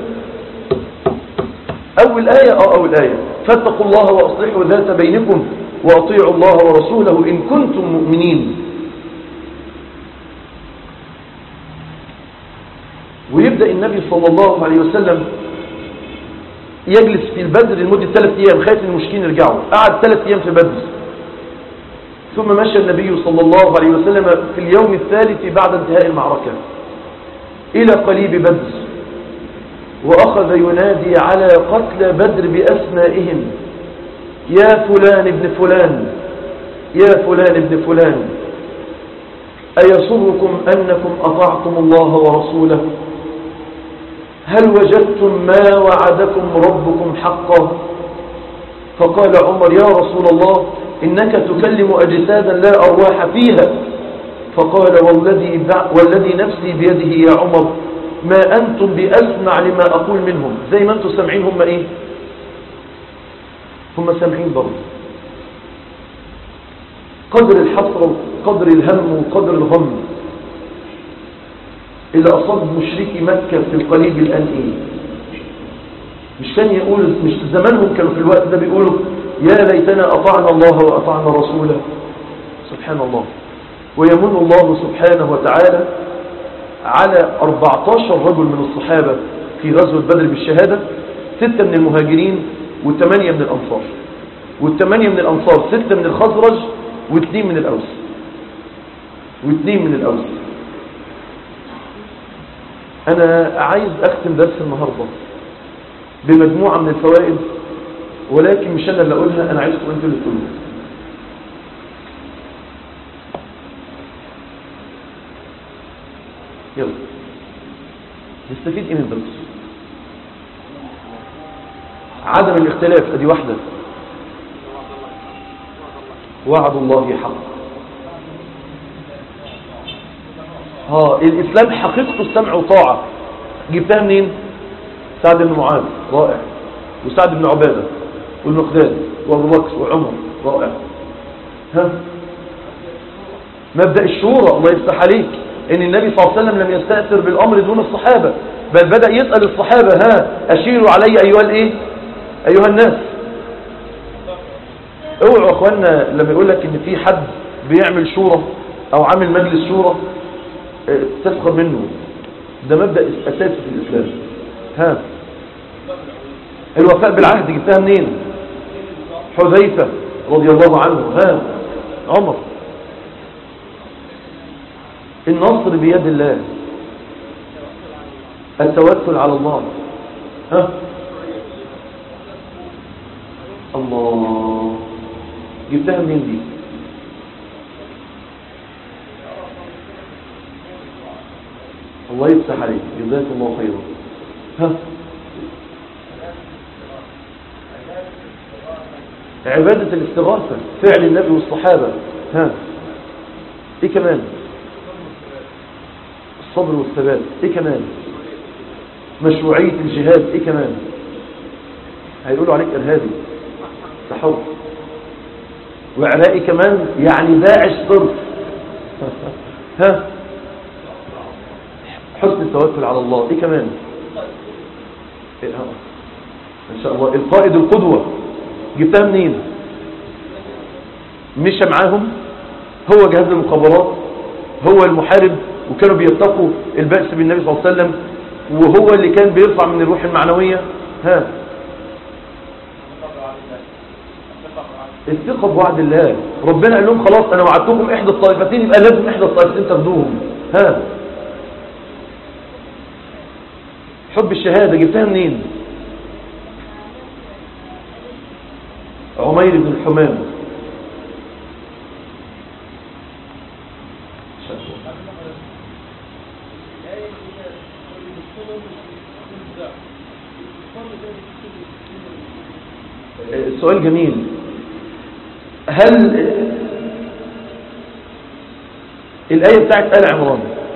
أول آية أو أول آية فاتقوا الله وأصلحوا ذات بينكم وأطيعوا الله ورسوله إن كنتم مؤمنين ويبدأ النبي صلى الله عليه وسلم يجلس في البدر لمدة ثلاث أيام خايف المشكين يرجعوا قعد ثلاث أيام في بدر ثم مشى النبي صلى الله عليه وسلم في اليوم الثالث بعد انتهاء المعركة إلى قليب بدر وأخذ ينادي على قتل بدر بأسمائهم يا فلان ابن فلان يا فلان ابن فلان أيسركم أنكم أطعتم الله ورسوله هل وجدتم ما وعدكم ربكم حقا فقال عمر يا رسول الله إنك تكلم أجسادا لا أرواح فيها فقال والذي, والذي نفسي بيده يا عمر ما أنتم بأسمع لما أقول منهم زي ما أنتم سامعين هم إيه هم سامعين برضه قدر الحسرة وقدر الهم وقدر الغم اللي أصاب مشركي مكة في القليب الآن إيه مش كان يقول مش زمانهم كانوا في الوقت ده بيقولوا يا ليتنا أطعنا الله وأطعنا رسوله سبحان الله ويمن الله سبحانه وتعالى على 14 رجل من الصحابة في غزوة بدر بالشهادة ستة من المهاجرين وثمانية من الأنصار والثمانية من الأنصار ستة من الخزرج واثنين من الأوس واثنين من الأوس أنا عايز أختم درس النهاردة بمجموعة من الفوائد ولكن مش أنا اللي أقولها أنا عايزكم أنتوا اللي تقولوها يلا نستفيد ايه من الدرس عدم الاختلاف ادي واحدة وعد الله حق ها الاسلام حقيقته السمع وطاعة جبتها منين سعد بن معاذ رائع وسعد بن عبادة والمقداد وابو بكر وعمر رائع ها مبدأ الشورى الله يفتح عليك ان النبي صلى الله عليه وسلم لم يستأثر بالامر دون الصحابة بل بدأ يسأل الصحابة ها اشيروا علي ايها الايه ايها الناس اوعوا اخوانا لما يقول لك ان في حد بيعمل شورى او عامل مجلس شورى اه، تسخر منه ده مبدأ اساسي في الاسلام ها الوفاء بالعهد جبتها منين حذيفة رضي الله عنه ها عمر النصر بيد الله التوكل على الله ها الله جبتها منين دي الله يفتح عليك جزاك الله خيرا ها عبادة الاستغاثة فعل النبي والصحابة ها ايه كمان الصبر والثبات ايه كمان مشروعية الجهاد ايه كمان هيقولوا عليك ارهابي تحر وعراقي كمان يعني داعش صرف ها حسن التوكل على الله ايه كمان إيه ها؟ ان شاء الله القائد القدوة جبتها منين مشى معاهم هو جهاز المخابرات هو المحارب وكانوا بيتقوا البأس بالنبي صلى الله عليه وسلم وهو اللي كان بيرفع من الروح المعنوية ها الثقة بوعد الله ربنا قال لهم خلاص انا وعدتكم احدى الطائفتين يبقى لازم احدى الطائفتين تاخدوهم ها حب الشهادة جبتها منين عمير بن الحمام السؤال جميل هل الآية بتاعت آل عمران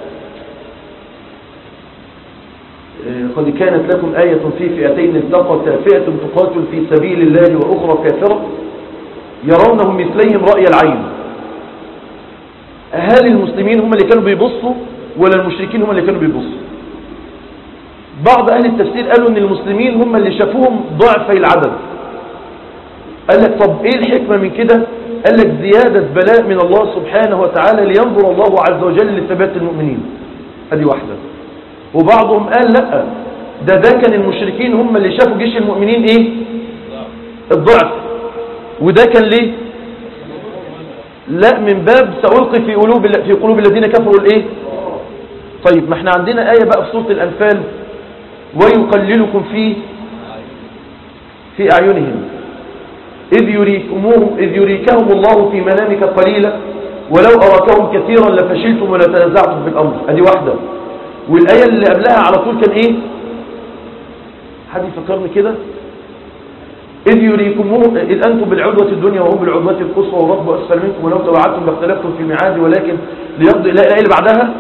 قد كانت لكم آية في فئتين التقتا فئة تقاتل في سبيل الله وأخرى كافرة يرونهم مثليهم رأي العين هل المسلمين هم اللي كانوا بيبصوا ولا المشركين هم اللي كانوا بيبصوا بعض أهل التفسير قالوا أن المسلمين هم اللي شافوهم ضعفي العدد قال لك طب إيه الحكمة من كده قال لك زيادة بلاء من الله سبحانه وتعالى لينظر الله عز وجل لثبات المؤمنين هذه واحدة وبعضهم قال لا ده ده كان المشركين هم اللي شافوا جيش المؤمنين ايه الضعف وده كان ليه لا من باب سألقي في قلوب في قلوب الذين كفروا الايه طيب ما احنا عندنا آية بقى في سورة الأنفال ويقللكم في في أعينهم إذ يريكموهم إذ يريكهم الله في منامك قليلا ولو أراكهم كثيرا لفشلتم ولتنازعتم في الأمر ادي واحدة والآية اللي قبلها على طول كان إيه حد يفكرني كده إذ يريكموهم إذ أنتم بالعدوة الدنيا وهم بالعدوة القصوى والرب أسفل منكم ولو توعدتم لاختلفتم في الميعاد ولكن ليقضي لا الآية اللي بعدها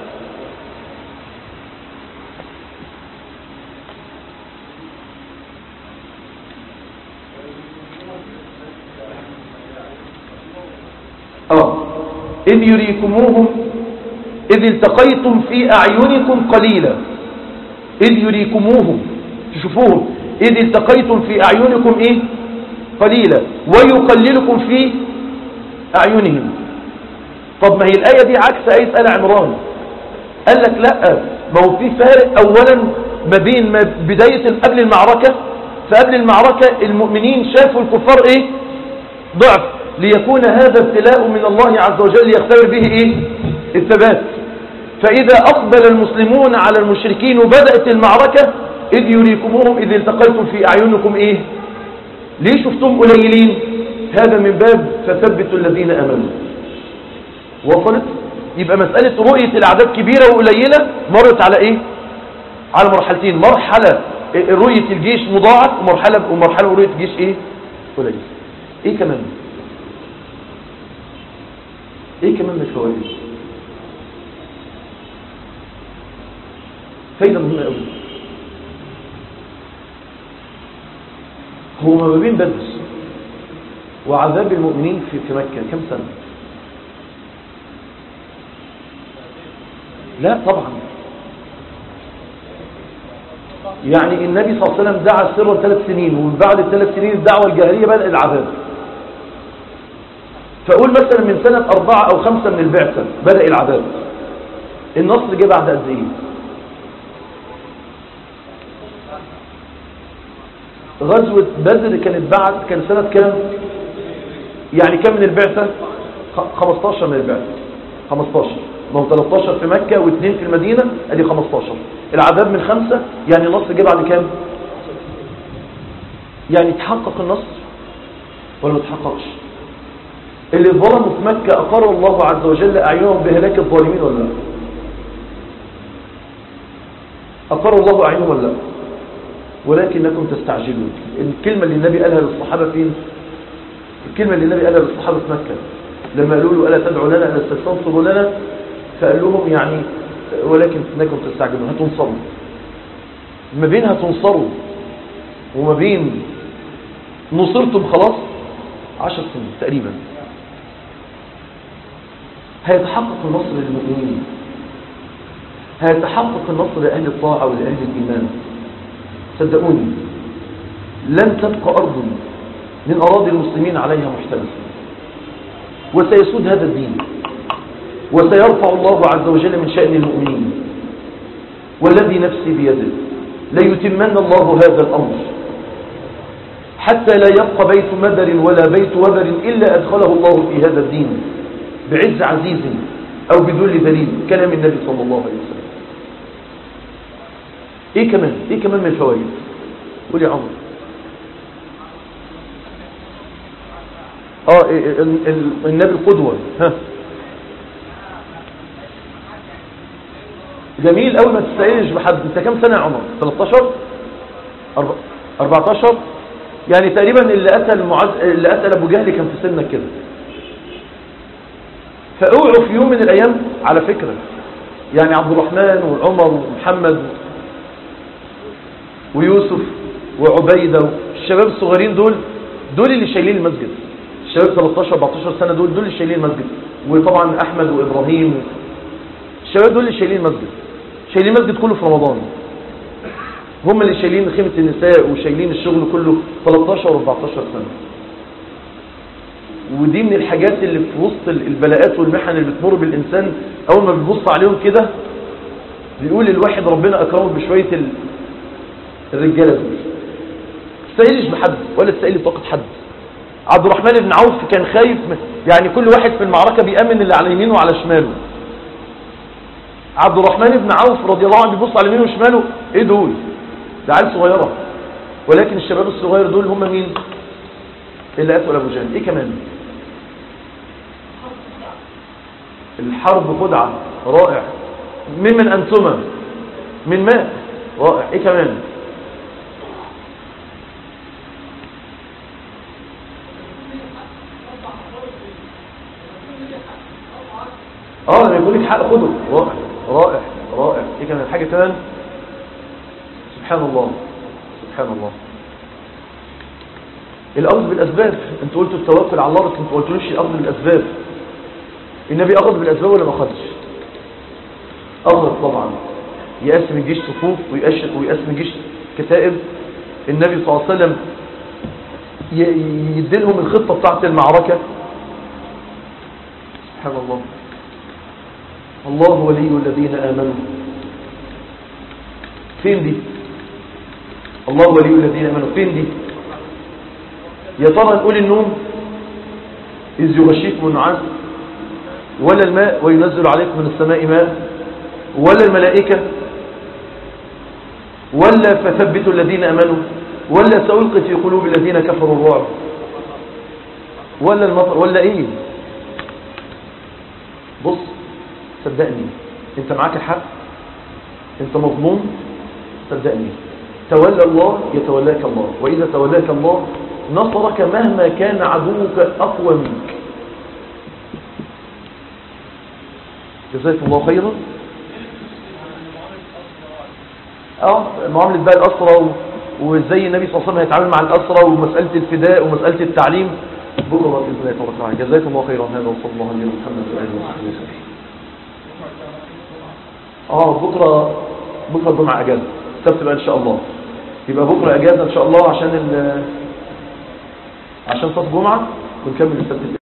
آه إذ يريكموهم إذ التقيتم في أعينكم قليلا إذ يريكموهم تشوفوهم إذ التقيتم في أعينكم إيه قليلا ويقللكم في أعينهم طب ما هي الآية دي عكس آية آل عمران قال لك لا ما هو في فارق أولا ما بين ما بداية قبل المعركة فقبل المعركة المؤمنين شافوا الكفار ايه ضعف ليكون هذا ابتلاء من الله عز وجل ليختبر به ايه الثبات فإذا أقبل المسلمون على المشركين وبدأت المعركة إذ يريكموهم إذ التقيتم في أعينكم إيه ليه شفتم قليلين هذا من باب فثبتوا الذين أمنوا وصلت يبقى مسألة رؤية الأعداد كبيرة وقليلة مرت على إيه على مرحلتين مرحلة رؤية الجيش مضاعف ومرحلة ومرحلة رؤية الجيش إيه قليل إيه كمان إيه كمان من الفوائد فايدة مهمة قوي هو ما بين بدر وعذاب المؤمنين في في مكة كم سنة لا طبعا يعني النبي صلى الله عليه وسلم دعا سرا ثلاث سنين ومن بعد الثلاث سنين الدعوة الجاهلية بدأ العذاب فأقول مثلا من سنة أربعة أو خمسة من البعثة بدأ العذاب النصر جه بعد قد إيه غزوة بدر كانت بعد كان سنة كام يعني كم من البعثة 15 من البعثة 15 ما هو 13 في مكة واثنين في المدينة ادي 15 العذاب من خمسة يعني النصر جه بعد كام يعني تحقق النصر ولا ما تحققش اللي ظلموا في مكة أقر الله عز وجل أعينهم بهلاك الظالمين ولا لا أقر الله أعينهم ولا لا ولكنكم تستعجلون الكلمة اللي النبي قالها للصحابة فين الكلمة اللي النبي قالها للصحابة في مكة لما قالوا له ألا تدعو لنا ألا تستنصروا لنا فقال لهم يعني ولكن انكم تستعجلون هتنصروا ما بين هتنصروا وما بين نصرتم خلاص عشر سنين تقريبا هيتحقق النصر للمؤمنين هيتحقق النصر لأهل الطاعة ولأهل الإيمان صدقوني لن تبقى أرض من أراضي المسلمين عليها محتمسة وسيسود هذا الدين وسيرفع الله عز وجل من شأن المؤمنين والذي نفسي بيده ليتمن الله هذا الأمر حتى لا يبقى بيت مدر ولا بيت وبر إلا أدخله الله في هذا الدين بعز عزيز أو بذل ذليل كلام النبي صلى الله عليه وسلم ايه كمان ايه كمان من الفوائد قول يا عمر اه إيه ال- ال- النبي القدوة ها جميل قوي ما تستعينش بحد انت كام سنة يا عمر 13 أرب- 14 يعني تقريبا اللي قتل معز... اللي قتل ابو جهل كان في سنك كده فاوعوا في يوم من الايام على فكرة يعني عبد الرحمن وعمر ومحمد ويوسف وعبيدة الشباب الصغيرين دول دول اللي شايلين المسجد الشباب 13 14 سنة دول دول اللي شايلين المسجد وطبعا أحمد وإبراهيم الشباب دول اللي شايلين المسجد شايلين المسجد كله في رمضان هم اللي شايلين خيمة النساء وشايلين الشغل كله 13 و 14 سنة ودي من الحاجات اللي في وسط البلاءات والمحن اللي بتمر بالإنسان أول ما بيبص عليهم كده بيقول الواحد ربنا أكرمه بشوية ال... الرجالة دول تستقيلش بحد ولا تستقيل بطاقة حد عبد الرحمن بن عوف كان خايف من يعني كل واحد في المعركة بيأمن اللي على يمينه وعلى شماله عبد الرحمن بن عوف رضي الله عنه بيبص على يمينه وشماله ايه دول ده عيال صغيرة ولكن الشباب الصغير دول هم مين اللي قتلوا ابو جهل ايه كمان الحرب خدعة رائع ممن انتما من ماء رائع ايه كمان اه لما يكون لك حق خده رائع رائع رائع ايه كمان حاجه كمان سبحان الله سبحان الله الاخذ بالاسباب انت قلتوا التوكل على الله بس انت ما قلتوليش الاخذ بالاسباب النبي اخذ بالاسباب ولا ما اخذش اخذ طبعا يقسم الجيش صفوف ويقسم ويقسم الجيش كتائب النبي صلى الله عليه وسلم ي- يديلهم الخطة بتاعت المعركة سبحان الله الله ولي الذين آمنوا فين دي الله ولي الذين آمنوا فين دي يا ترى نقول النوم إذ يغشيكم النعاس ولا الماء وينزل عليكم من السماء ماء ولا الملائكة ولا فثبتوا الذين أمنوا ولا سألقي في قلوب الذين كفروا الرعب ولا المطر ولا ايه بص صدقني انت معاك الحق انت مظلوم صدقني تولى الله يتولاك الله وإذا تولاك الله نصرك مهما كان عدوك أقوى منك جزاكم الله خيرا اه معاملة بقى الأسرة و- وازاي النبي صلى الله عليه وسلم هيتعامل مع الأسرة ومسألة الفداء ومسألة التعليم بكرة بإذن الله تبارك وتعالى جزاكم الله خيرا هذا وصلى الله عليه محمد وآله وصحبه وسلم اه بكرة بكرة جمعة أجازة السبت بقى إن شاء الله يبقى بكرة أجازة إن شاء الله عشان ال عشان صف جمعة ونكمل السبت